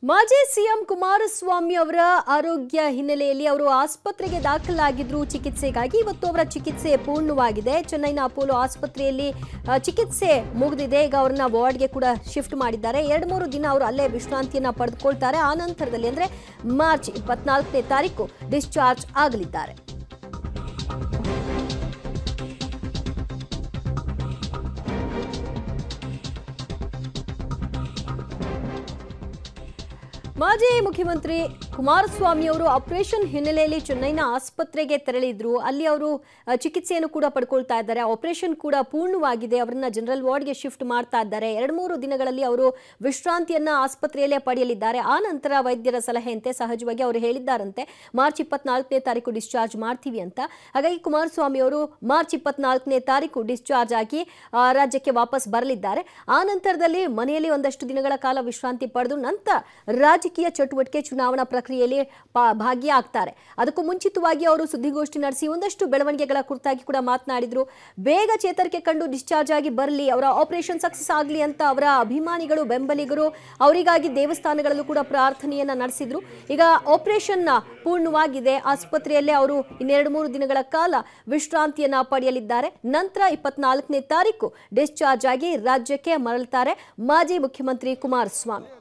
ಮಾಜಿ ಸಿಎಂ ಕುಮಾರಸ್ವಾಮಿ ಅವರ ಆರೋಗ್ಯ ಹಿನ್ನೆಲೆಯಲ್ಲಿ ಅವರು ಆಸ್ಪತ್ರೆಗೆ ದಾಖಲಾಗಿದ್ರು ಚಿಕಿತ್ಸೆಗಾಗಿ ಇವತ್ತು ಅವರ ಚಿಕಿತ್ಸೆ ಪೂರ್ಣವಾಗಿದೆ ಚೆನ್ನೈನ ಅಪೋಲೋ ಆಸ್ಪತ್ರೆಯಲ್ಲಿ ಆ, ಚಿಕಿತ್ಸೆ ಮುಗಿದಿದೆ ಈಗ ಅವರನ್ನ ವಾರ್ಡ್ಗೆ ಕೂಡ ಶಿಫ್ಟ್ ಮಾಡಿದ್ದಾರೆ ಎರಡು ಮೂರು ದಿನ ಅವರು ಅಲ್ಲೇ ವಿಶ್ರಾಂತಿಯನ್ನ ಪಡೆದುಕೊಳ್ತಾರೆ ಆ ನಂತರದಲ್ಲಿ ಅಂದ್ರೆ ಮಾರ್ಚ್ ಇಪ್ಪತ್ನಾಲ್ಕನೇ ತಾರೀಕು ಡಿಸ್ಚಾರ್ಜ್ ಆಗಲಿದ್ದಾರೆ ಮಾಜಿ ಮುಖ್ಯಮಂತ್ರಿ ಕುಮಾರಸ್ವಾಮಿ ಅವರು ಆಪರೇಷನ್ ಹಿನ್ನೆಲೆಯಲ್ಲಿ ಚೆನ್ನೈನ ಆಸ್ಪತ್ರೆಗೆ ತೆರಳಿದ್ರು ಅಲ್ಲಿ ಅವರು ಅ, ಚಿಕಿತ್ಸೆಯನ್ನು ಕೂಡ ಪಡ್ಕೊಳ್ತಾ ಇದ್ದಾರೆ ಆಪರೇಷನ್ ಕೂಡ ಪೂರ್ಣವಾಗಿದೆ ಅವರನ್ನ ಜನರಲ್ ವಾರ್ಡ್ಗೆ ಶಿಫ್ಟ್ ಮಾಡ್ತಾ ಇದ್ದಾರೆ ಎರಡು ಮೂರು ದಿನಗಳಲ್ಲಿ ಅವರು ವಿಶ್ರಾಂತಿಯನ್ನ ಆಸ್ಪತ್ರೆಯಲ್ಲೇ ಪಡೆಯಲಿದ್ದಾರೆ ಆ ನಂತರ ವೈದ್ಯರ ಸಲಹೆಯಂತೆ ಸಹಜವಾಗಿ ಅವರು ಹೇಳಿದ್ದಾರಂತೆ ಮಾರ್ಚ್ ಇಪ್ಪತ್ನಾಲ್ಕನೇ ತಾರೀಕು ಡಿಸ್ಚಾರ್ಜ್ ಮಾಡ್ತೀವಿ ಅಂತ ಹಾಗಾಗಿ ಕುಮಾರಸ್ವಾಮಿ ಅವರು ಮಾರ್ಚ್ ಇಪ್ಪತ್ನಾಲ್ಕನೇ ತಾರೀಕು ಡಿಸ್ಚಾರ್ಜ್ ಆಗಿ ಆ, ರಾಜ್ಯಕ್ಕೆ ವಾಪಸ್ ಬರಲಿದ್ದಾರೆ ಆ ನಂತರದಲ್ಲಿ ಮನೆಯಲ್ಲಿ ಒಂದಷ್ಟು ದಿನಗಳ ಕಾಲ ವಿಶ್ರಾಂತಿ ಪಡೆದು ನಂತರ ರಾಜಕೀಯ ಚಟುವಟಿಕೆ ಚುನಾವಣಾ ಪ್ರಕ್ರಿಯೆಯಲ್ಲಿ ಪಾ- ಭಾಗಿಯಾಗ್ತಾರೆ ಅದಕ್ಕೂ ಮುಂಚಿತವಾಗಿ ಅವರು ಸುದ್ದಿಗೋಷ್ಠಿ ನಡೆಸಿ ಒಂದಷ್ಟು ಬೆಳವಣಿಗೆಗಳ ಕುರಿತಾಗಿ ಕೂಡ ಮಾತನಾಡಿದ್ರು ಬೇಗ ಚೇತರಿಕೆ ಕಂಡು ಡಿಸ್ಚಾರ್ಜ್ ಆಗಿ ಬರಲಿ ಅವರ ಆಪರೇಷನ್ ಸಕ್ಸಸ್ ಆಗಲಿ ಅಂತ ಅವರ ಅಭಿಮಾನಿಗಳು ಬೆಂಬಲಿಗರು ಅವರಿಗಾಗಿ ದೇವಸ್ಥಾನಗಳಲ್ಲೂ ಕೂಡ ಪ್ರಾರ್ಥನೆಯನ್ನ ನಡೆಸಿದ್ರು ಈಗ ಆಪರೇಷನ್ ಪೂರ್ಣವಾಗಿದೆ ಆಸ್ಪತ್ರೆಯಲ್ಲೇ ಅವರು ಇನ್ನೆರಡು ಮೂರು ದಿನಗಳ ಕಾಲ ವಿಶ್ರಾಂತಿಯನ್ನ ಪಡೆಯಲಿದ್ದಾರೆ ನಂತರ ಇಪ್ಪತ್ನಾಲ್ಕನೇ ತಾರೀಕು ಡಿಸ್ಚಾರ್ಜ್ ಆಗಿ ರಾಜ್ಯಕ್ಕೆ ಮರಳುತ್ತಾರೆ ಮಾಜಿ ಮುಖ್ಯಮಂತ್ರಿ ಕುಮಾರಸ್ವಾಮಿ